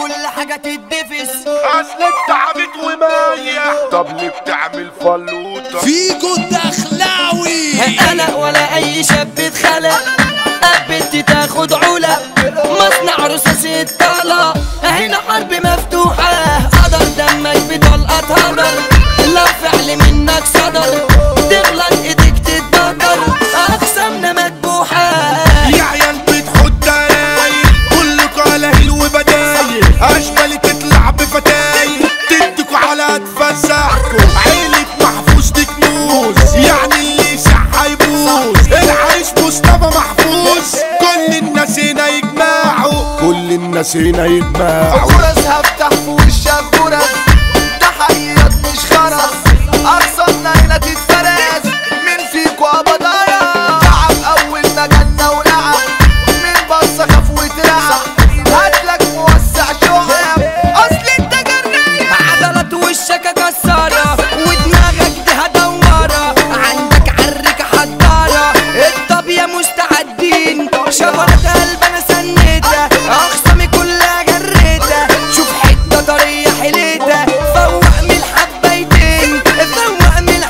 كل حاجة تدفس اصل انت عبيط ومايع طب ليه بتعمل فلوطه فيجو الدخلاوي انا ولا اي شاب اتخلق قبلت تاخد علا مصنع رصاص الطلة هنا حرب مفتوحة قدر دمك بطلقة هدر لو فعل منك صدر تغلط ايدك تتبدر اقسامنا مذبوحة يا عيال بتحط درايل كلكوا على هيل وبدايل اشمال تطلع بفتايل تدكوا على تفسحكوا عيلة محفوظ دي كنوز يعني اللي يسح هيبوظ العيش مصطفى محفوظ كل الناس هنا يجمعوا كل الناس هنا يجمعوا فرص هفتح في وشك فرص تحيات مش خرس اقصدنا هنا تتفرز من فيكوا ابضايا تعب اول ما جالنا ولعب من بصة خاف وترعب هاتلك موسع شعب اصل انت جرية عضلات وشك كسارة ودماغك دي هدورة عندك عرك حدارة الطبية مستعدين شفرة قلب انا سنيتها اخصامي كلها جريتها شوف حتة طرية حليتها فوق من حبيتين فوق من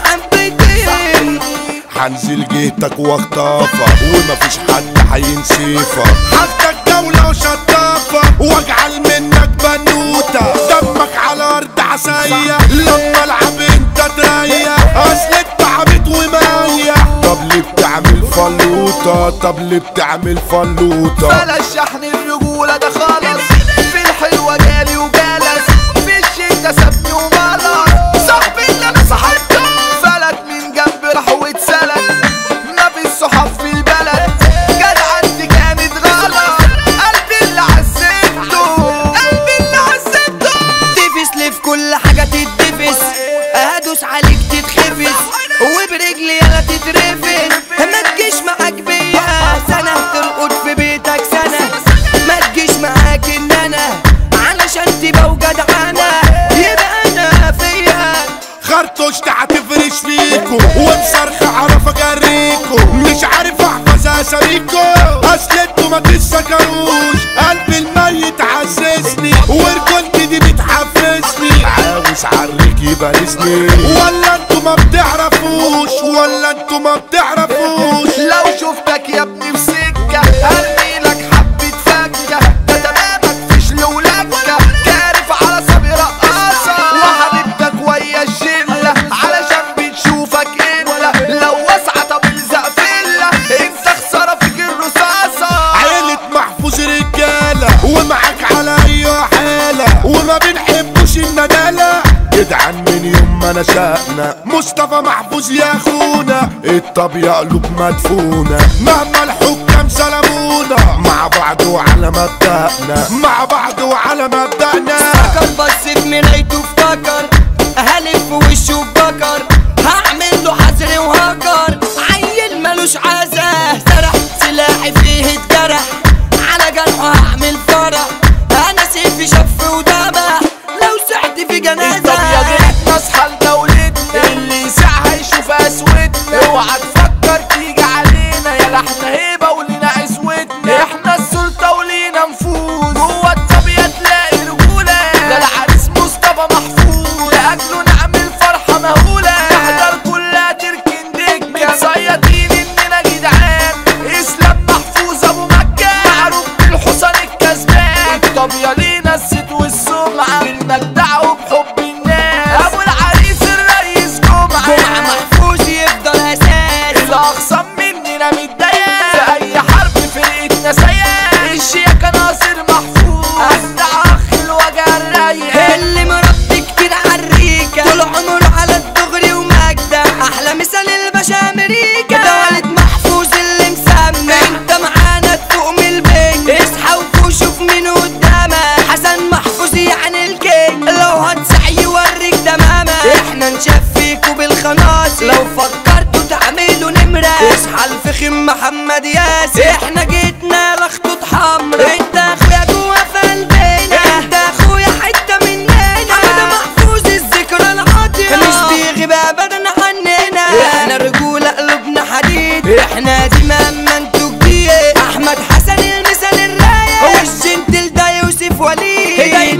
حبيتين هنزل جهتك واخطافك ومفيش حد هينسيفك حطك جولة وشطافة واجعل منك بنوتة دمك على ارض عسية لما العب انت تريح اصل انت عبيط ومايع طب ليه بتعمل فلوطة طب ليه بتعمل فلوطة بلاش شحن الرجولة ده خالص في الحلوة جالي وجالس في الشدة سابني ومالص صاحبي اللي انا صاحبته فلت من جنب راح واتسلت ما في الصحاب في البلد جدعنتي كانت غلط قلبي اللي عذبته قلبي اللي عذبته تفس لي في كل حاجة تدفس هدوس عليك تتخفس وبرجلي يلا تترفس ما تجيش معاك بيا سنة ترقد في بيتك سنة ما تجيش معاك ان انا علشان تبقى وجدعانة يبقى انا فيا خرطوشت هتفرش فيكو وبصرخ اعرف اجريكو مش عارف احفظ اساميكو اصل انتوا ما تسكروش قلب الميت عززني ورجولتي دي بتحفزني عاوز عريك يبارزني ولا انتوا ما بتعرفوش ولا انتوا ما بتعرفوش لو شفتك يا ابني في سكة ارمي لك حبة فكة ده تمامك فيش ولكة كارف على صبي رقاصة وحبيبتك ويا الشلة علشان بتشوفك انت لو واسعة طب الزق فيلا انت خسارة فيك الرصاصة عيلة محفوظ رجالة ومعاك على أي حالة وما بنحبوش الندالة جدعان من يوم ما نشأنا مصطفى محفوظ يا أخونا الطبيعة قلوب مدفونة مهما الحكام سلمونا مع بعض وعلى مبدأنا مع بعض وعلى مبدأنا فكر بس في مرايته افتكر هلف في وشه بكر هعمل له حزر وهكر عيل ملوش عزة سرح سلاحي فيه اتجرح على جرحه هعمل فرح انا سيفي شف ودمع لو سعت في جنازة طب يا جيت نصحى لدولتنا اللي يسعها يشوف اسودنا اوعى تفكر تيجي علينا يا لحنا هيبه ولينا عزوتنا احنا السلطه ولينا نفوذ جوه الطبيعه تلاقي رجوله ده العريس مصطفى محفوظ لاجله نعمل فرحه مهوله نحضر كلها تركن دكه متصيطين اننا جدعان اسلام محفوظ ابو مكه معروف بالحصان الكسبان طب يا لينا الست والسمعه بالمجدع وبحب الناس ابو العريس الرئيس جمعه جمعة محفوظ يفضل اساس الاخصم مننا متضايق في اي حرب فرقتنا سيئة الشياكة ناصر محفوظ اجدع اخ الوجع الرايق اللي مربي كتير عالريكة طول عمره على الدغري ومجدة أحلى مثال الباشا أمريكا ده والد محفوظ اللي مسمى أنت معانا تفوق من البنج اصحى وفوق شوف مين قدامك حسن محفوظ يعني الكينج لو هتسعي يوريك تماما احنا نشفيكوا بالخناصر لو فكرتوا تعملوا نمرة اصحى الفخم محمد ياسر احنا جيتنا لخطوط حمرا انت اخويا جوا في قلبنا انت اخويا حتة مننا حمد محفوظ الذكرى العاطرة مش بيغيب ابدا عننا احنا رجولة قلوبنا حديد احنا دي مهما انتوا جديد احمد حسن المثال الرايق والجنتل ده يوسف وليد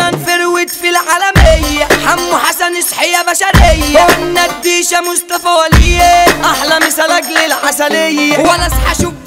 الباشا مصطفى وليه احلى مثال اجل العسليه وانا اصحى اشوف